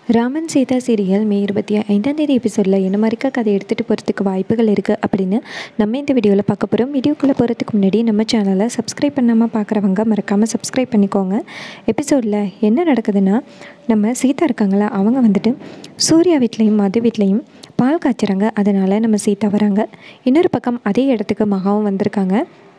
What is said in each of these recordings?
Raman Sita serial மே இருபத்தி ஐந்தாம் தேதி எபிசோடில் என்ன மாதிரிக்கா கதை எடுத்துகிட்டு போகிறதுக்கு வாய்ப்புகள் இருக்குது அப்படின்னு நம்ம இந்த வீடியோவில் பார்க்க போகிறோம் வீடியோக்குள்ளே போகிறதுக்கு முன்னாடி நம்ம சேனலை சப்ஸ்கிரைப் பண்ணாமல் பார்க்குறவங்க மறக்காமல் சப்ஸ்கிரைப் பண்ணிக்கோங்க எபிசோடில் என்ன நடக்குதுன்னா நம்ம சீதா இருக்காங்களா அவங்க வந்துட்டு சூர்யா வீட்லேயும் மது வீட்லேயும் பால் காய்ச்சுறாங்க அதனால் நம்ம சீதா வராங்க இன்னொரு பக்கம் அதே இடத்துக்கு மகாவும் வந்திருக்காங்க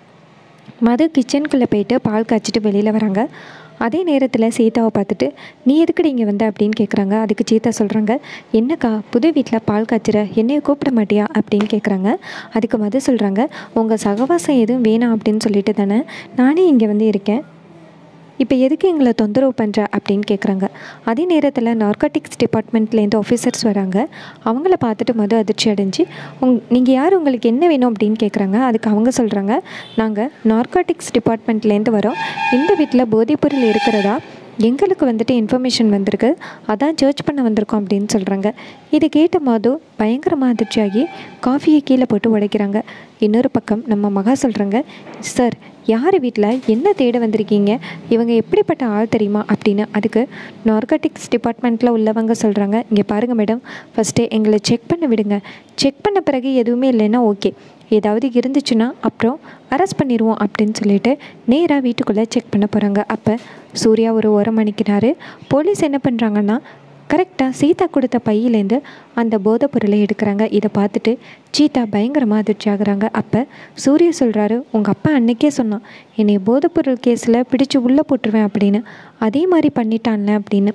மது கிச்சனுக்குள்ளே போயிட்டு பால் காய்ச்சிட்டு வெளியில் வராங்க அதே நேரத்தில் சீதாவை பார்த்துட்டு நீ எதுக்குடி இங்கே வந்த அப்படின்னு கேட்குறாங்க அதுக்கு சீதா சொல்கிறாங்க என்னக்கா புது வீட்டில் பால் காய்ச்சிற என்னைய கூப்பிட மாட்டியா அப்படின்னு கேட்குறாங்க அதுக்கு மது சொல்கிறாங்க உங்கள் சகவாசம் எதுவும் வேணாம் அப்படின்னு சொல்லிட்டு தானே நானே இங்கே வந்து இருக்கேன் இப்போ எதுக்கு எங்களை தொந்தரவு பண்ணுற அப்படின்னு கேட்குறாங்க அதே நேரத்தில் நார்காட்டிக்ஸ் டிபார்ட்மெண்ட்லேருந்து ஆஃபீஸர்ஸ் வராங்க அவங்கள பார்த்துட்டு மது அதிர்ச்சி அடைஞ்சு உங் நீங்கள் யார் உங்களுக்கு என்ன வேணும் அப்படின்னு கேட்குறாங்க அதுக்கு அவங்க சொல்கிறாங்க நாங்கள் நார்காட்டிக்ஸ் டிபார்ட்மெண்ட்லேருந்து வரோம் இந்த வீட்டில் போதைப்பொருள் இருக்கிறதா எங்களுக்கு வந்துட்டு இன்ஃபர்மேஷன் வந்திருக்கு அதான் சர்ச் பண்ண வந்திருக்கோம் அப்படின்னு சொல்கிறாங்க இதை கேட்ட மது பயங்கரமாக அதிர்ச்சியாகி காஃபியை கீழே போட்டு உடைக்கிறாங்க இன்னொரு பக்கம் நம்ம மகா சொல்கிறாங்க சார் யார் வீட்டில் என்ன தேட வந்திருக்கீங்க இவங்க எப்படிப்பட்ட ஆள் தெரியுமா அப்படின்னு அதுக்கு நார்கட்டிக்ஸ் டிபார்ட்மெண்ட்டில் உள்ளவங்க சொல்கிறாங்க இங்கே பாருங்கள் மேடம் ஃபஸ்ட்டு எங்களை செக் பண்ண விடுங்க செக் பண்ண பிறகு எதுவுமே இல்லைன்னா ஓகே ஏதாவது இருந்துச்சுன்னா அப்புறம் அரெஸ்ட் பண்ணிடுவோம் அப்படின்னு சொல்லிட்டு நேராக வீட்டுக்குள்ளே செக் பண்ண போகிறாங்க அப்போ சூர்யா ஒரு ஓரம் அணிக்கிறாரு போலீஸ் என்ன பண்ணுறாங்கன்னா கரெக்டாக சீதா கொடுத்த பையிலேருந்து அந்த போதைப் பொருளை எடுக்கிறாங்க இதை பார்த்துட்டு சீதா பயங்கரமாக அதிர்ச்சி ஆகுறாங்க அப்போ சூர்யா சொல்கிறாரு உங்கள் அப்பா அன்னைக்கே சொன்னான் என்னை போதைப்பொருள் கேஸில் பிடிச்சி உள்ளே போட்டுருவேன் அப்படின்னு அதே மாதிரி பண்ணிட்டான்ல அப்படின்னு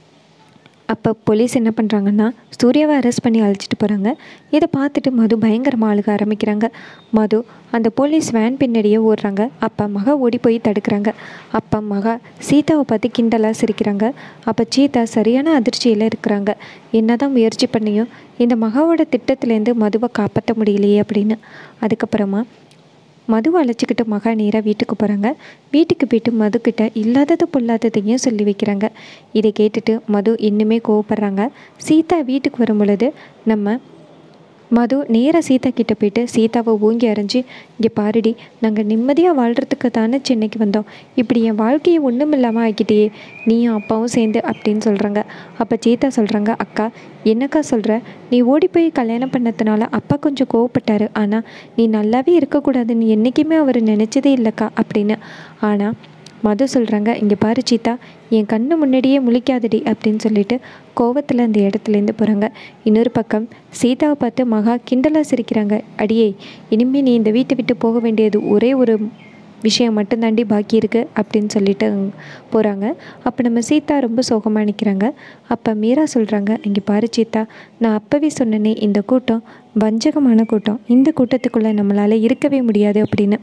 அப்போ போலீஸ் என்ன பண்ணுறாங்கன்னா சூர்யாவை அரெஸ்ட் பண்ணி அழைச்சிட்டு போகிறாங்க இதை பார்த்துட்டு மது பயங்கரமாக அழுக ஆரம்பிக்கிறாங்க மது அந்த போலீஸ் வேன் பின்னாடியே ஓடுறாங்க அப்போ மகா ஓடி போய் தடுக்கிறாங்க அப்போ மகா சீதாவை பார்த்து கிண்டலாக சிரிக்கிறாங்க அப்போ சீதா சரியான அதிர்ச்சியில் இருக்கிறாங்க என்ன தான் முயற்சி பண்ணியும் இந்த மகாவோட திட்டத்துலேருந்து மதுவை காப்பாற்ற முடியலையே அப்படின்னு அதுக்கப்புறமா மதுவை அழைச்சிக்கிட்டு மகா நேராக வீட்டுக்கு போகிறாங்க வீட்டுக்கு போயிட்டு மதுக்கிட்ட இல்லாதது பொல்லாததையும் சொல்லி வைக்கிறாங்க இதை கேட்டுட்டு மது இன்னுமே கோவப்படுறாங்க சீதா வீட்டுக்கு வரும் பொழுது நம்ம மது நேராக சீதா கிட்ட போயிட்டு சீதாவை ஓங்கி அரைஞ்சி இங்கே பாருடி நாங்கள் நிம்மதியாக வாழ்கிறதுக்கு தானே சென்னைக்கு வந்தோம் இப்படி என் வாழ்க்கையை ஒன்றும் இல்லாமல் ஆக்கிட்டே நீயும் அப்பாவும் சேர்ந்து அப்படின்னு சொல்கிறாங்க அப்போ சீதா சொல்கிறாங்க அக்கா என்னக்கா சொல்கிற நீ ஓடி போய் கல்யாணம் பண்ணதுனால அப்பா கொஞ்சம் கோவப்பட்டாரு ஆனால் நீ நல்லாவே இருக்கக்கூடாதுன்னு என்றைக்குமே அவர் நினச்சதே இல்லைக்கா அப்படின்னு ஆனால் மது சொல்கிறாங்க இங்கே பாரு சீதா என் கண்ணு முன்னாடியே முழிக்காதடி அப்படின்னு சொல்லிட்டு கோவத்தில் அந்த இடத்துலேருந்து போகிறாங்க இன்னொரு பக்கம் சீதாவை பார்த்து மகா கிண்டலாக சிரிக்கிறாங்க அடியே இனிமேல் நீ இந்த வீட்டை விட்டு போக வேண்டியது ஒரே ஒரு விஷயம் மட்டும்தாண்டி பாக்கி இருக்குது அப்படின்னு சொல்லிட்டு போகிறாங்க அப்போ நம்ம சீதா ரொம்ப சோகமாக நிற்கிறாங்க அப்போ மீரா சொல்கிறாங்க இங்கே பாரு சீதா நான் அப்போவே சொன்னனே இந்த கூட்டம் வஞ்சகமான கூட்டம் இந்த கூட்டத்துக்குள்ளே நம்மளால் இருக்கவே முடியாது அப்படின்னு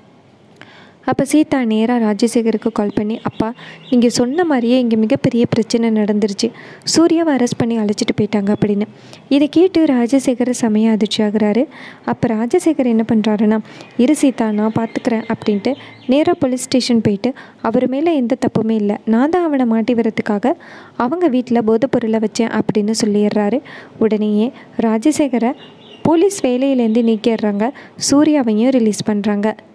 அப்போ சீதா நேராக ராஜசேகருக்கு கால் பண்ணி அப்பா நீங்கள் சொன்ன மாதிரியே இங்கே மிகப்பெரிய பிரச்சனை நடந்துருச்சு சூர்யாவை அரெஸ்ட் பண்ணி அழைச்சிட்டு போயிட்டாங்க அப்படின்னு இதை கேட்டு ராஜசேகர் செமையாக அதிர்ச்சி ஆகுறாரு அப்போ ராஜசேகர் என்ன பண்ணுறாருன்னா இரு சீதா நான் பார்த்துக்கிறேன் அப்படின்ட்டு நேராக போலீஸ் ஸ்டேஷன் போயிட்டு அவர் மேலே எந்த தப்புமே இல்லை நான் தான் அவனை மாட்டி வரதுக்காக அவங்க வீட்டில் போதைப்பொருளை வச்சேன் அப்படின்னு சொல்லிடுறாரு உடனேயே ராஜசேகரை போலீஸ் வேலையிலேருந்து நீக்கிடுறாங்க சூர்யாவையும் ரிலீஸ் பண்ணுறாங்க